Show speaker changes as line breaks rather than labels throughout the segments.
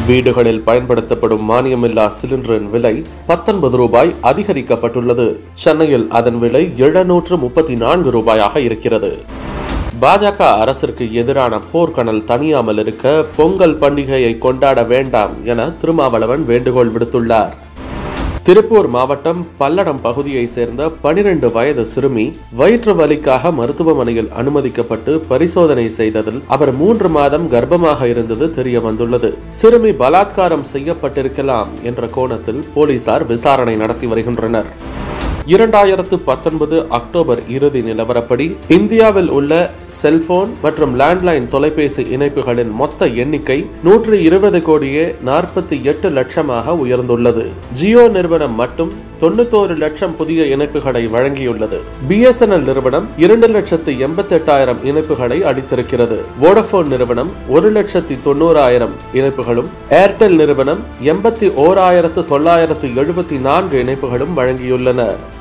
வீடுகளில் பயன்படுத்தப்படும் மானியமில்லா சிலிண்டரின் விலை பத்தொன்பது ரூபாய் அதிகரிக்கப்பட்டுள்ளது சென்னையில் அதன் விலை எழுநூற்று முப்பத்தி நான்கு ரூபாயாக இருக்கிறது பாஜக அரசிற்கு எதிரான போர்க்கணல் தணியாமல் இருக்க பொங்கல் பண்டிகையை கொண்டாட வேண்டாம் என திருமாவளவன் வேண்டுகோள் விடுத்துள்ளார் திருப்பூர் மாவட்டம் பல்லடம் பகுதியைச் சேர்ந்த பனிரெண்டு வயது சிறுமி வயிற்று வலிக்காக மருத்துவமனையில் அனுமதிக்கப்பட்டு பரிசோதனை செய்ததில் அவர் மூன்று மாதம் கர்ப்பமாக இருந்தது தெரிய வந்துள்ளது சிறுமி பலாத்காரம் செய்யப்பட்டிருக்கலாம் என்ற கோணத்தில் போலீசார் விசாரணை நடத்தி வருகின்றனர் இரண்டாயிரத்து பத்தொன்பது அக்டோபர் இறுதி நிலவரப்படி இந்தியாவில் உள்ள செல்போன் மற்றும் லேண்ட்லைன் தொலைபேசி இணைப்புகளின் மொத்த எண்ணிக்கை நூற்று இருபது கோடியே நாற்பத்தி எட்டு லட்சமாக உயர்ந்துள்ளது ஜியோ நிறுவனம் மட்டும் தொண்ணூத்தோரு லட்சம் புதிய இணைப்புகளை வழங்கியுள்ளது பிஎஸ்என்எல் நிறுவனம் இரண்டு லட்சத்து எண்பத்தி எட்டாயிரம் இணைப்புகளை அளித்திருக்கிறது வோடபோன் நிறுவனம் ஒரு லட்சத்தி தொண்ணூறாயிரம் இணைப்புகளும் ஏர்டெல் நிறுவனம் எண்பத்தி ஓராயிரத்து தொள்ளாயிரத்து எழுபத்தி நான்கு இணைப்புகளும் வழங்கியுள்ளன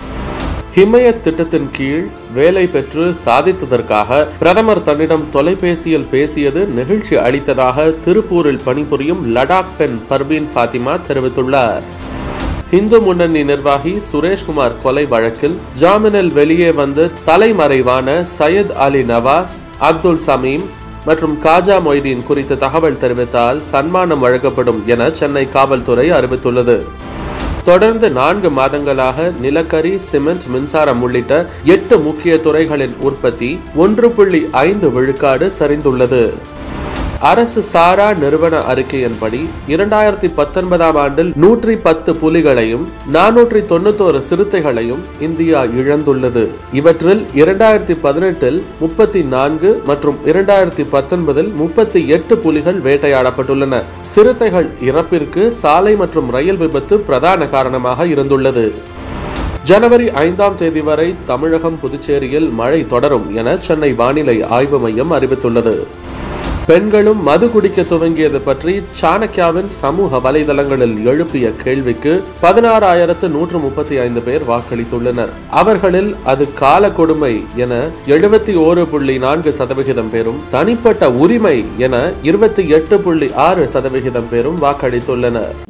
ஹிமயத் திட்டத்தின் கீழ் வேலை பெற்று சாதித்ததற்காக பிரதமர் தன்னிடம் தொலைபேசியில் பேசியது நெகிழ்ச்சி அளித்ததாக திருப்பூரில் பணிபுரியும் லடாக் பெண் பர்வீன் ஃபாத்திமா தெரிவித்துள்ளார் இந்து முன்னணி நிர்வாகி சுரேஷ்குமார் கொலை வழக்கில் ஜாமீனில் வெளியே வந்து தலைமறைவான சையத் அலி நவாஸ் அப்துல் சமீம் மற்றும் காஜா மொய்தீன் குறித்த தகவல் தெரிவித்தால் சன்மானம் வழங்கப்படும் என சென்னை காவல்துறை அறிவித்துள்ளது தொடர்ந்து நான்கு மாதங்களாக நிலக்கரி சிமெண்ட் மின்சாரம் உள்ளிட்ட எட்டு முக்கிய துறைகளின் உற்பத்தி ஒன்று புள்ளி ஐந்து விழுக்காடு சரிந்துள்ளது அரசு சாரா நிறுவன அறிக்கையின்படி இரண்டாயிரத்தி பத்தொன்பதாம் ஆண்டில் நூற்றி பத்து புலிகளையும் நானூற்றி தொண்ணூத்தோரு சிறுத்தைகளையும் இந்தியா இழந்துள்ளது இவற்றில் இரண்டாயிரத்தி பதினெட்டில் முப்பத்தி நான்கு மற்றும் இரண்டாயிரத்தி பத்தொன்பதில் முப்பத்தி எட்டு புலிகள் வேட்டையாடப்பட்டுள்ளன சிறுத்தைகள் இறப்பிற்கு சாலை மற்றும் ரயில் விபத்து பிரதான காரணமாக இருந்துள்ளது ஜனவரி ஐந்தாம் தேதி வரை தமிழகம் புதுச்சேரியில் மழை தொடரும் என சென்னை வானிலை ஆய்வு மையம் அறிவித்துள்ளது பெண்களும் மது குடிக்க துவங்கியது பற்றி சாணக்கியாவின் சமூக வலைதளங்களில் எழுப்பிய கேள்விக்கு பதினாறாயிரத்து நூற்று முப்பத்தி ஐந்து பேர் வாக்களித்துள்ளனர் அவர்களில் அது கால கொடுமை என எழுபத்தி ஓரு புள்ளி நான்கு சதவிகிதம் பேரும் தனிப்பட்ட உரிமை என இருபத்தி எட்டு புள்ளி ஆறு சதவிகிதம் பேரும் வாக்களித்துள்ளனர்